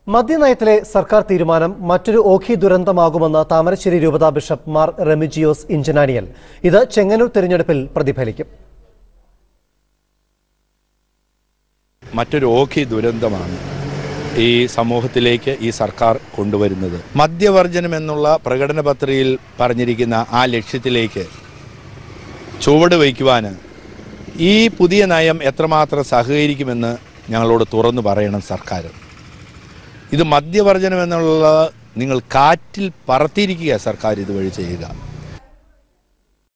മദ്യനയത്തിലെ സർക്കാർ തീരുമാനം മറ്റൊരു ഓഖി ദുരന്തമാകുമെന്ന് താമരശ്ശേരി രൂപതാ ബിഷപ്പ് മാർ റെമിജിയോസ് ഇഞ്ചനാനിയൽ ഇത് ചെങ്ങന്നൂർ തെരഞ്ഞെടുപ്പിൽ പ്രതിഫലിക്കും മറ്റൊരു ഓഖി ദുരന്തമാണ് ഈ സമൂഹത്തിലേക്ക് ഈ സർക്കാർ കൊണ്ടുവരുന്നത് മദ്യവർജനം എന്നുള്ള പ്രകടന പത്രികയിൽ പറഞ്ഞിരിക്കുന്ന ആ ലക്ഷ്യത്തിലേക്ക് ചുവട് വയ്ക്കുവാൻ ഈ പുതിയ നയം എത്രമാത്രം സഹകരിക്കുമെന്ന് ഞങ്ങളോട് തുറന്നു പറയണം സർക്കാർ ഇത് മദ്യവർജനം എന്നുള്ള നിങ്ങൾ കാറ്റിൽ പറത്തിയിരിക്കുക സർക്കാർ ഇതുവഴി ചെയ്യുക